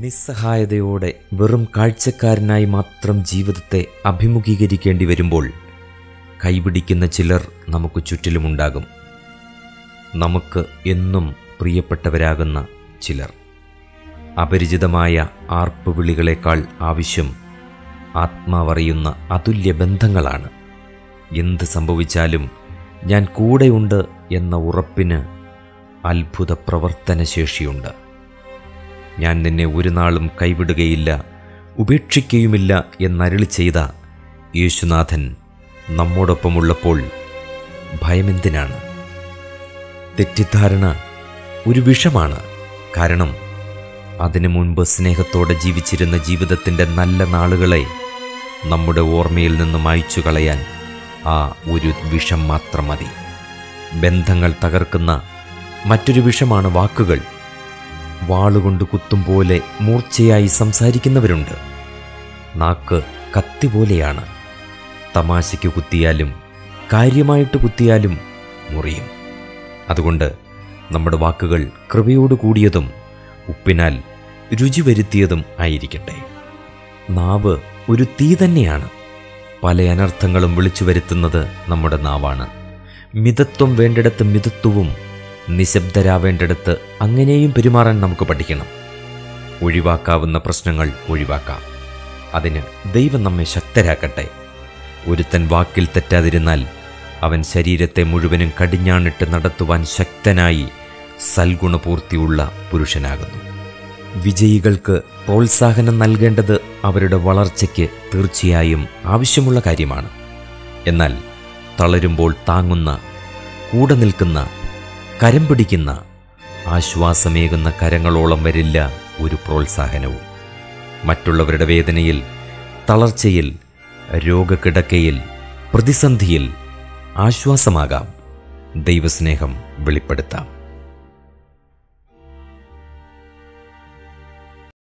നിസ്സഹായതയോടെ വെറും കാഴ്ചക്കാരനായി മാത്രം ജീവിതത്തെ അഭിമുഖീകരിക്കേണ്ടി വരുമ്പോൾ കൈപിടിക്കുന്ന ചിലർ നമുക്ക് ചുറ്റിലുമുണ്ടാകും നമുക്ക് എന്നും പ്രിയപ്പെട്ടവരാകുന്ന ചിലർ അപരിചിതമായ ആർപ്പുവിളികളെക്കാൾ ആവശ്യം ആത്മാവറിയുന്ന അതുല്യ ബന്ധങ്ങളാണ് എന്ത് സംഭവിച്ചാലും ഞാൻ കൂടെയുണ്ട് എന്ന ഉറപ്പിന് അത്ഭുത പ്രവർത്തനശേഷിയുണ്ട് ഞാൻ നിന്നെ ഒരു നാളും കൈവിടുകയില്ല ഉപേക്ഷിക്കുകയുമില്ല എന്നരുളി ചെയ്ത യേശുനാഥൻ നമ്മോടൊപ്പമുള്ളപ്പോൾ ഭയമെന്തിനാണ് തെറ്റിദ്ധാരണ ഒരു വിഷമാണ് കാരണം അതിനു മുൻപ് സ്നേഹത്തോടെ ജീവിച്ചിരുന്ന ജീവിതത്തിൻ്റെ നല്ല നാളുകളെ നമ്മുടെ ഓർമ്മയിൽ നിന്ന് മായ്ച്ചു കളയാൻ ആ ഒരു വിഷം മാത്രം മതി ബന്ധങ്ങൾ തകർക്കുന്ന മറ്റൊരു വിഷമാണ് വാക്കുകൾ വാളുകൊണ്ട് കുത്തും പോലെ മൂർച്ചയായി സംസാരിക്കുന്നവരുണ്ട് നാക്ക് കത്തി പോലെയാണ് തമാശയ്ക്ക് കുത്തിയാലും കാര്യമായിട്ട് കുത്തിയാലും മുറിയും അതുകൊണ്ട് നമ്മുടെ വാക്കുകൾ കൃപയോട് കൂടിയതും ഉപ്പിനാൽ രുചി വരുത്തിയതും ആയിരിക്കട്ടെ നാവ് ഒരു തീ തന്നെയാണ് പല അനർത്ഥങ്ങളും വിളിച്ചു വരുത്തുന്നത് നമ്മുടെ നാവാണ് മിതത്വം വേണ്ടിടത്ത് മിതത്വവും നിശബ്ദരാവേണ്ടിടത്ത് അങ്ങനെയും പെരുമാറാൻ നമുക്ക് പഠിക്കണം ഒഴിവാക്കാവുന്ന പ്രശ്നങ്ങൾ ഒഴിവാക്കാം അതിന് ദൈവം നമ്മെ ശക്തരാക്കട്ടെ ഒരുത്തൻ വാക്കിൽ തെറ്റാതിരുന്നാൽ അവൻ ശരീരത്തെ മുഴുവനും കടിഞ്ഞാണിട്ട് നടത്തുവാൻ ശക്തനായി സൽഗുണപൂർത്തിയുള്ള പുരുഷനാകുന്നു വിജയികൾക്ക് പ്രോത്സാഹനം നൽകേണ്ടത് അവരുടെ വളർച്ചയ്ക്ക് തീർച്ചയായും ആവശ്യമുള്ള കാര്യമാണ് എന്നാൽ തളരുമ്പോൾ താങ്ങുന്ന കൂടെ നിൽക്കുന്ന കരം പിടിക്കുന്ന ആശ്വാസമേകുന്ന കരങ്ങളോളം വരില്ല ഒരു പ്രോത്സാഹനവും മറ്റുള്ളവരുടെ വേദനയിൽ തളർച്ചയിൽ രോഗക്കിടക്കയിൽ പ്രതിസന്ധിയിൽ ആശ്വാസമാകാം ദൈവസ്നേഹം വെളിപ്പെടുത്താം